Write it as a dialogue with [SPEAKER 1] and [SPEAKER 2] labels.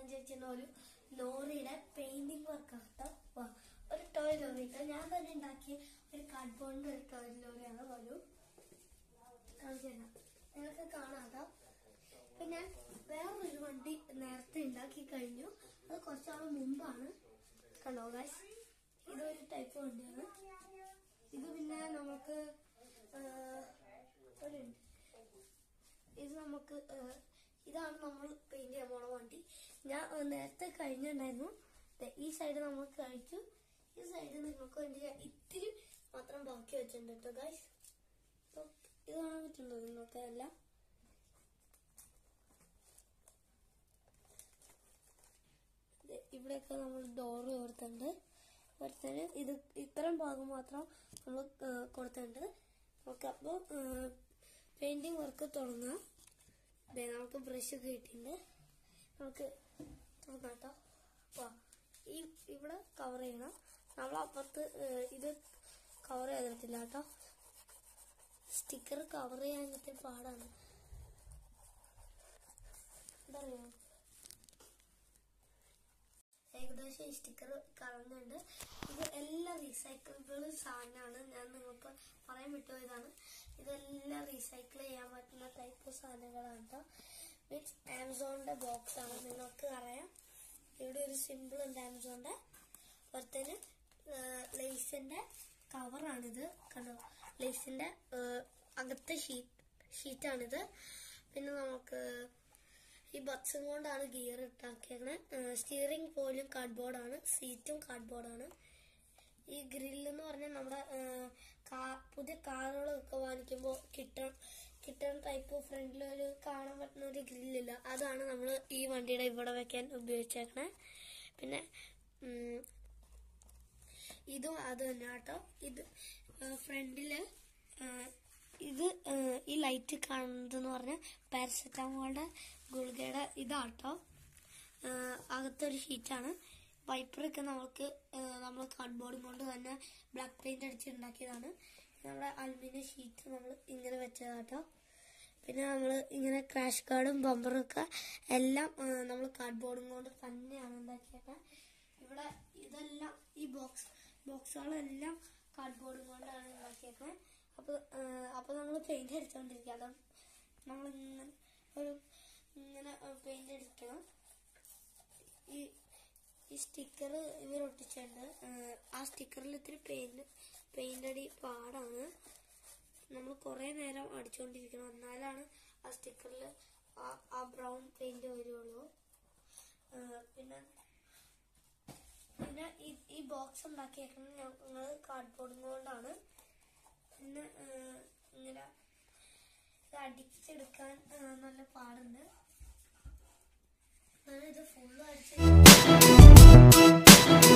[SPEAKER 1] വിചാരിച്ചിരുന്ന ഒരു ലോറിയുടെ painting work ആട്ടോ വാ ഒരു ടോയ് ലോറി ഇട്ടോ ഞാൻ തന്നെ ഉണ്ടാക്കിയ ഒരു കാർഡ്ബോർഡിന്റെ ഒരു ടോയ് ലോറിയാണ് ഒരു കാണിച്ചു തരാം നിങ്ങൾക്ക് കാണാതാ ഇപ്പൊ ഞാൻ വേറൊരു വണ്ടി നേരത്തെ ഉണ്ടാക്കി കഴിഞ്ഞു അത് കുറച്ചാൾ മുമ്പാണ് കണ്ടോ ഗൈസ് ഇതൊരു ടൈപ്പ് വണ്ടിയാണ് ഇത് പിന്നെ നമുക്ക് ആ, ഒരു മിനിറ്റ്. ഇത് നമുക്ക് ആ, ഇതാണ് നമ്മൾ പെയിന്റ് ചെയ്യാൻ പോണ വണ്ടി ഞാൻ ആ, നേരത്തെ കഴിഞ്ഞിട്ടുണ്ടായിരുന്നു ദേ, ഈ സൈഡ് നമ്മൾ കഴിച്ചു ഈ സൈഡ് നിങ്ങൾക്ക് വേണ്ടി ഞാൻ ഇത്തിരി മാത്രം ബാക്കി വെച്ചിട്ടുണ്ട് കേട്ടോ ഗൈസ് ഇത് കാണാൻ പറ്റുന്നുണ്ടോ നിങ്ങൾക്ക് എല്ലാം ദേ, ഇവിടെയൊക്കെ നമ്മൾ ഡോറ് കൊടുത്തിട്ടുണ്ട് ഒരുത്തന് ഇത് ഇത്രയും ഭാഗം മാത്രം നമ്മൾ കൊടുത്തിട്ടുണ്ട് നമുക്ക് അപ്പോൾ പെയിന്റിങ് വർക്ക് തുടങ്ങാം ദേ, നമുക്ക് ബ്രഷ് ഒക്കെ കിട്ടിയിട്ടുണ്ട് നമുക്ക് തുടങ്ങാം കേട്ടോ വാ ഈ ഇവിടെ കവർ ചെയ്യണം നമ്മൾ അപ്പുറത്ത് ഏഹ്, ഇത് കവർ ചെയ്തിട്ടില്ല കേട്ടോ സ്റ്റിക്കർ കവർ ചെയ്യാൻ ഇത്തിരി പാടാണ് എന്തറിയോ ഏകദേശം ഈ സ്റ്റിക്കർ കളഞ്ഞുണ്ട് ഇത് എല്ലാം റീസൈക്കിളബിൾ സാധനമാണ് ഞാൻ നിങ്ങൾക്ക് പറയാൻ വിട്ടുപോയതാണ് ഇതെല്ലാം റീസൈക്കിൾ ചെയ്യാൻ പറ്റുന്ന ടൈപ്പ് സാധനങ്ങളാണ് കേട്ടോ മീൻസ് ആമസോണിന്റെ ബോക്സ് ആണ് നിങ്ങൾക്ക് അറിയാം ഇവിടെ ഒരു സിമ്പിൾ ഉണ്ട് ആമസോണിന്റെ ഒരുത്തന് ലേസിന്റെ കവറാണിത് കണ്ടോ ലേസിന്റെ അകത്തെ ഷീറ്റ് ഷീറ്റാണിത് പിന്നെ നമുക്ക് ഈ ബക്സും കൊണ്ടാണ് ഗിയർ ഇട്ടാക്കിയത് സ്റ്റിയറിംഗ് പോലും കാർഡ്ബോർഡാണ് സീറ്റും കാർഡ്ബോർഡാണ് ഈ ഗ്രില്ല് എന്ന് പറഞ്ഞാൽ നമ്മുടെ ആ, കാ- പുതിയ കാറുകളൊക്കെ വാങ്ങിക്കുമ്പോൾ കിട്ടൺ കിട്ടൺ ടൈപ്പ് ഫ്രണ്ടിൽ ഒരു കാണാൻ പറ്റുന്ന ഒരു ഗ്രില്ലില്ല അതാണ് നമ്മൾ ഈ വണ്ടിയുടെ ഇവിടെ വെക്കാൻ ഉപയോഗിച്ചേക്കണേ പിന്നെ ഉം, ഇതും അത് തന്നെ കേട്ടോ ഇത് ഫ്രണ്ടില് ഇത് ആ, ഈ ലൈറ്റ് കാണുന്നതെന്ന് പറഞ്ഞാൽ പാരസെറ്റാമോളുടെ ഗുളികയുടെ ഇതാട്ടോ ആ, അകത്തൊരു ഷീറ്റാണ് വൈപ്പറൊക്കെ നമുക്ക് നമ്മൾ കാർഡ്ബോർഡും കൊണ്ട് തന്നെ ബ്ലാക്ക് പെയിന്റ് അടിച്ചുണ്ടാക്കിയതാണ് നമ്മുടെ അലുമിനിയം ഷീറ്റ് നമ്മൾ ഇങ്ങനെ വെച്ചതാട്ടോ പിന്നെ നമ്മൾ ഇങ്ങനെ ക്രാഷ് കാർഡും ബമ്പറും ഒക്കെ എല്ലാം നമ്മൾ കാർഡ്ബോർഡും കൊണ്ട് തന്നെയാണ് ഉണ്ടാക്കിയത് ഇവിടെ ഇതെല്ലാം ഈ ബോക്സ് ബോക്സുകളെല്ലാം കാർഡ്ബോർഡും കൊണ്ടാണ് ഉണ്ടാക്കിയേക്കുന്നത് അപ്പൊ അപ്പൊ നമ്മൾ പെയിന്റ് അടിച്ചോണ്ടിരിക്കുക അതാണ് നമ്മൾ ഇങ്ങനെ ഒരു ഇങ്ങനെ പെയിന്റ് അടിക്കണം ഈ ഈ സ്റ്റിക്കർ ഇവർ ഒട്ടിച്ചിട്ടുണ്ട് ഏഹ് ആ സ്റ്റിക്കറിൽ ഇത്തിരി പെയിന്റ് പെയിന്റ് അടി പാടാണ് നമ്മൾ കുറെ നേരം അടിച്ചുകൊണ്ടിരിക്കണം എന്നാലാണ് ആ സ്റ്റിക്കറിൽ ആ ബ്രൗൺ പെയിന്റ് വരുള്ളൂ ഏഹ് പിന്നെ പിന്നെ ഈ ഈ ബോക്സ് ഉണ്ടാക്കിയേക്കുന്നത് ഞങ്ങൾ കാർഡ്ബോർഡും കൊണ്ടാണ് പിന്നെ ഏഹ് ഇങ്ങനെ ഇത് അടിച്ചെടുക്കാൻ ഏഹ് നല്ല പാടുണ്ട് ഞാനിത് ഫുള്ള് അടിച്ച്